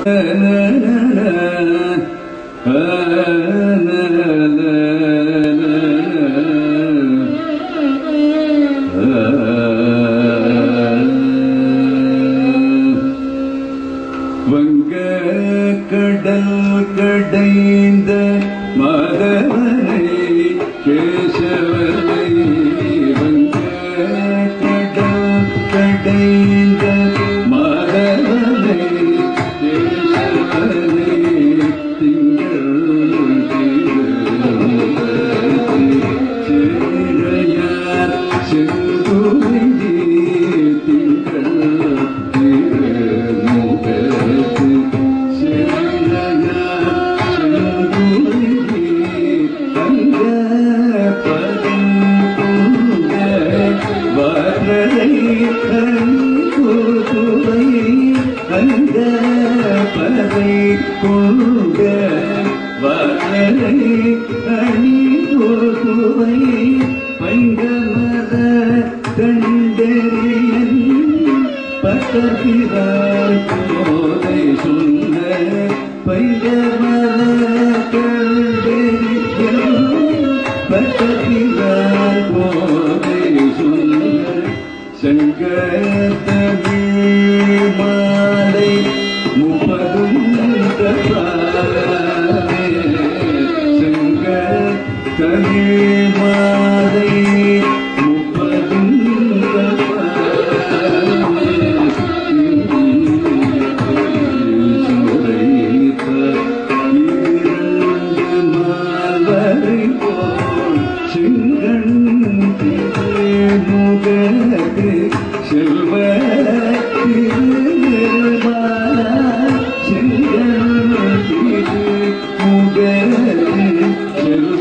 வங்க கடல் கடைந்த மாதவனை கேசவனை வங்க கடல் கடைந்த மாதவனை கேசவனை திங்கள் சேரையார் செங்குருதி திங்கள் திருமுகத்து சேரையார் செங்குருதி தங்க பதம் கொண்ட வரலை கண்குதுவை தங்க பதை கொண்ட வரலை அணி குதுவை பங்கமத கண்டறியன் பக்கத்திராய் போதை சொன்ன பங்கமத கண்டறியன் பக்கத்திராய் போதை சொன்ன சங்கத்தமிழ் மாலை முப்பதும் கற்றாரே. சங்கத்தமிழ் மாலை முப்பதும் சுரைத்த இரண்டு மால்வரை போல் செங்கண் முகத்து செல்வ திருமாலா செங்கண் முகத்து செல்வ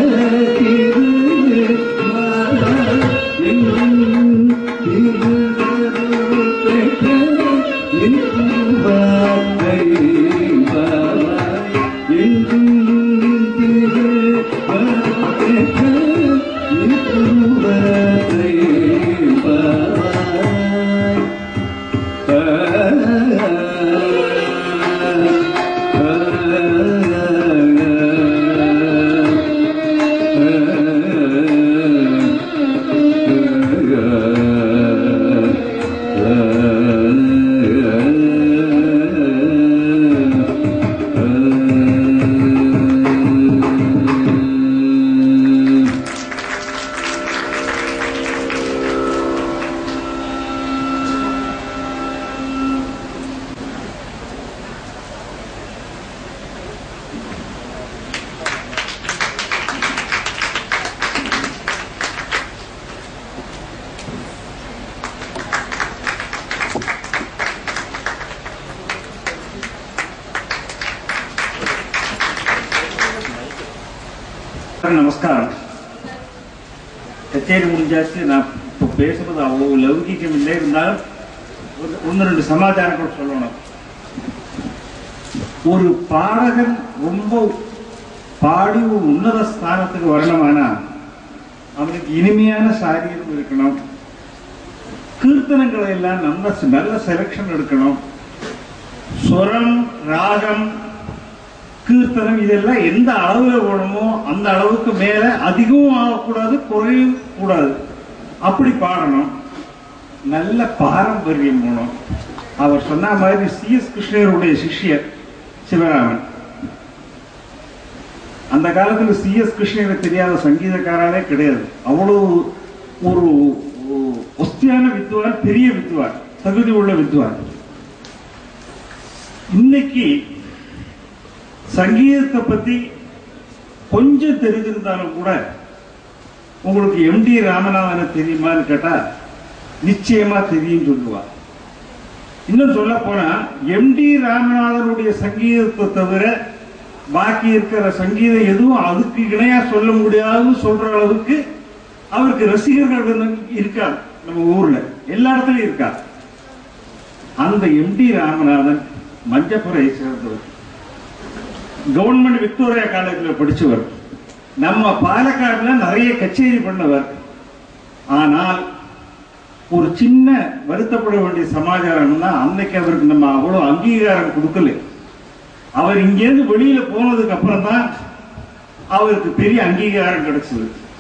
திருமாலா எங்கும் திருவருள் பெற்ற வார்த்தை பாவாய் எங்கும் திருவருள் பெற்ற வார்த்தை பாவாய் நமஸ்காரம் கச்சேரி முடிஞ்சாச்சு நான் இப்போ பேசுறது அவ்வளவு லௌகிக்கம் இல்லை இருந்தாலும் ஒரு ஒன்று ரெண்டு சமாச்சாரங்கள் சொல்லணும் ஒரு பாடகன் ரொம்ப பாடி ஒரு உன்னத ஸ்தானத்துக்கு வரணுமானா அவனுக்கு இனிமையான சாரீரம் இருக்கணும் கீர்த்தனங்களை எல்லாம் நல்ல நல்ல செலக்ஷன் எடுக்கணும் ஸ்வரம் ராகம் கீர்த்தனம் இதெல்லாம் எந்த அளவுல போடணுமோ அந்த அளவுக்கு மேல அதிகமும் ஆகக்கூடாது குறையும் கூடாது அப்படி பாடணும் நல்ல பாரம்பரியம் போகணும் அவர் சொன்ன மாதிரி சி எஸ் கிருஷ்ணருடைய சிஷ்யர் சிவராமன் அந்த காலத்துல சி எஸ் கிருஷ்ணரை தெரியாத சங்கீதக்காரனே கிடையாது அவ்வளவு ஒரு ஒரு ஒஸ்தியான வித்வான் பெரிய வித்வான் தகுதி உள்ள வித்வான் இன்னைக்கு சங்கீதத்தை பத்தி கொஞ்சம் தெரிஞ்சிருந்தாலும் கூட உங்களுக்கு எம்டி ராமநாதனை தெரியுமான்னு கேட்டா நிச்சயமா தெரியும் சொல்லுவா இன்னும் சொல்ல போனா எம்டி ராமநாதனுடைய சங்கீதத்தை தவிர பாக்கி இருக்கிற சங்கீதம் எதுவும் அதுக்கு இணையா சொல்ல முடியாதுன்னு சொல்ற அளவுக்கு அவருக்கு ரசிகர்கள் வந்து இருக்கார் நம்ம ஊர்ல எல்லா இடத்துலயும் இருக்கார் அந்த எம்டி ராமநாதன் மஞ்சப்புரை சேர்ந்தவர் கவர்மெண்ட் விக்டோரியா காலேஜில் படிச்சவர் நம்ம பாலக்காடுல நிறைய கச்சேரி பண்ணவர் ஆனால் ஒரு சின்ன வருத்தப்பட வேண்டிய சமாச்சாரம்னா அன்னைக்கு அவருக்கு நம்ம அவ்வளவு அங்கீகாரம் கொடுக்கல அவர் இங்கேருந்து வெளியில போனதுக்கு அப்புறம் தான் அவருக்கு பெரிய அங்கீகாரம் கிடைச்சது